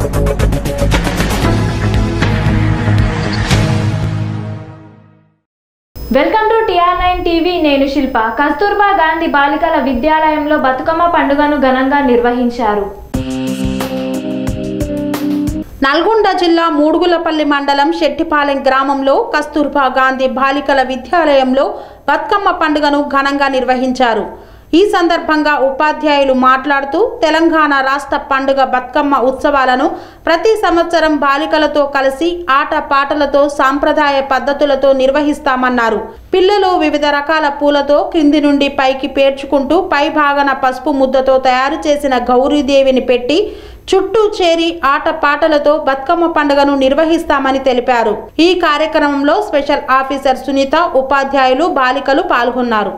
welcome to TR nine TV నేను శిల్ప కస్తూర్బా గాంధీ బాలికల విద్యాలయంలో బతుకమ్మ పండుగను ఘనంగా నిర్వహించారు నల్గొండ జిల్లా మూడుగులపల్లి మండలం శెట్టిపాలెం గ్రామంలో కస్తూర్బా గాంధీ బాలికల విద్యాలయంలో బతుకమ్మ పండుగను ఘనంగా నిర్వహించారు ఈ సందర్భంగా ఉపాధ్యాయులు మాట్లాడుతూ తెలంగాణ రాష్ట్ర పండుగ బతుకమ్మ ఉత్సవాలను ప్రతి సంవత్సరం బాలికలతో కలిసి ఆట పాటలతో సాంప్రదాయ పద్ధతులతో నిర్వహిస్తామన్నారు పిల్లలు వివిధ రకాల పూలతో కింది నుండి పైకి పేర్చుకుంటూ పై భాగన పసుపు ముద్దతో తయారు చేసిన గౌరీదేవిని పెట్టి చుట్టూ చేరి ఆట పాటలతో బతుకమ్మ పండుగను నిర్వహిస్తామని తెలిపారు ఈ కార్యక్రమంలో స్పెషల్ ఆఫీసర్ సునీత ఉపాధ్యాయులు బాలికలు పాల్గొన్నారు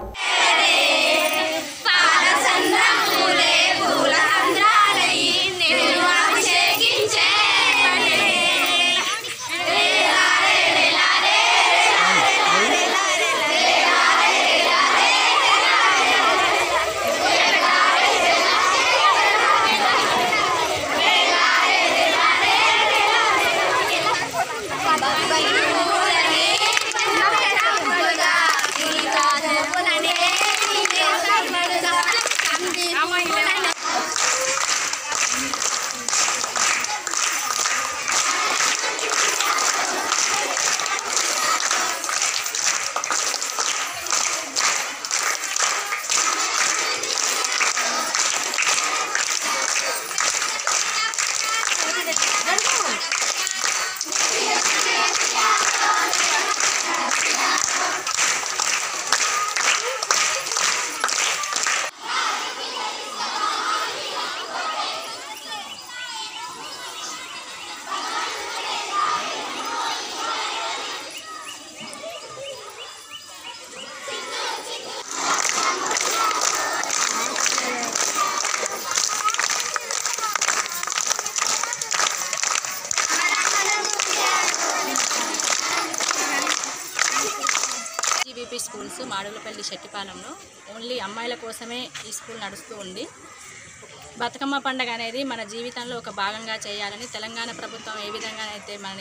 జీబీపీ స్కూల్స్ మాడుగులపల్లి శెట్టిపాలెంలో ఓన్లీ అమ్మాయిల కోసమే ఈ స్కూల్ నడుస్తూ ఉంది బతుకమ్మ పండుగ అనేది మన జీవితంలో ఒక భాగంగా చేయాలని తెలంగాణ ప్రభుత్వం ఏ విధంగా అయితే మన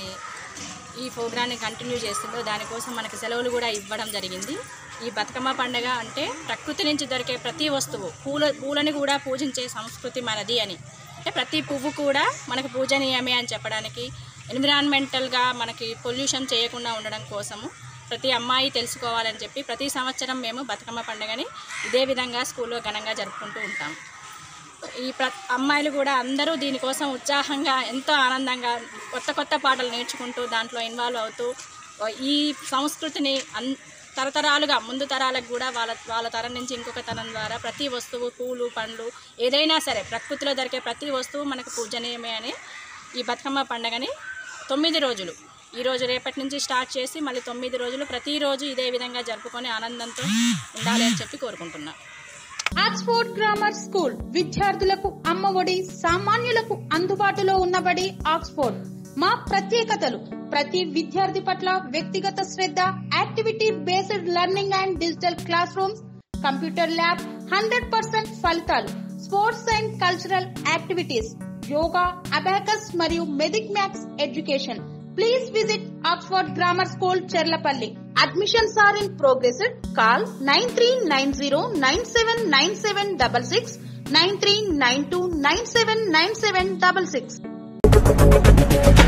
ఈ ప్రోగ్రాన్ని కంటిన్యూ చేస్తుందో దానికోసం మనకి సెలవులు కూడా ఇవ్వడం జరిగింది ఈ బతుకమ్మ పండుగ అంటే ప్రకృతి నుంచి దొరికే ప్రతి వస్తువు పూల పూలని కూడా పూజించే సంస్కృతి మనది అని అంటే ప్రతి పువ్వు కూడా మనకు పూజనీయమే అని చెప్పడానికి ఎన్విరాన్మెంటల్గా మనకి పొల్యూషన్ చేయకుండా ఉండడం కోసము ప్రతి అమ్మాయి తెలుసుకోవాలని చెప్పి ప్రతి సంవత్సరం మేము బతుకమ్మ పండుగని ఇదే విధంగా స్కూల్లో ఘనంగా జరుపుకుంటూ ఉంటాం ఈ ప్ర అమ్మాయిలు కూడా అందరూ దీనికోసం ఉత్సాహంగా ఎంతో ఆనందంగా కొత్త కొత్త పాటలు నేర్చుకుంటూ దాంట్లో ఇన్వాల్వ్ అవుతూ ఈ సంస్కృతిని అన్ తరతరాలుగా ముందు తరాలకు కూడా వాళ్ళ వాళ్ళ తరం నుంచి ఇంకొక తరం ద్వారా ప్రతి వస్తువు పూలు పండ్లు ఏదైనా సరే ప్రకృతిలో దొరికే ప్రతి వస్తువు మనకు పూజనీయమే అని ఈ బతుకమ్మ పండుగని తొమ్మిది రోజులు ఈ రోజు రేపటి నుంచి స్టార్ట్ చేసి మళ్ళీ తొమ్మిది రోజులు ప్రతిరోజు ఇదే విధంగా జరుపుకొని ఆనందంతో ఉండాలి అని చెప్పి కోరుకుంటున్నాను ఆక్స్ఫోర్డ్ గ్రామర్ స్కూల్ విద్యార్థులకు అమ్మఒడి సామాన్యులకు అందుబాటులో ఉన్నబడి ఆక్స్ఫోర్డ్ మా ప్రత్యేకతలు ప్రతి విద్యార్థి పట్ల వ్యక్తిగత శ్రద్ధ activity based learning and digital classrooms computer lab hundred percent ఫలితాలు sports and cultural activities yoga abacus మరియు vedic maths education please visit Oxford grammar school Cherlapalli admissions are in progress call nine three nine zero nine seven nine seven double six nine three nine two nine seven nine seven double six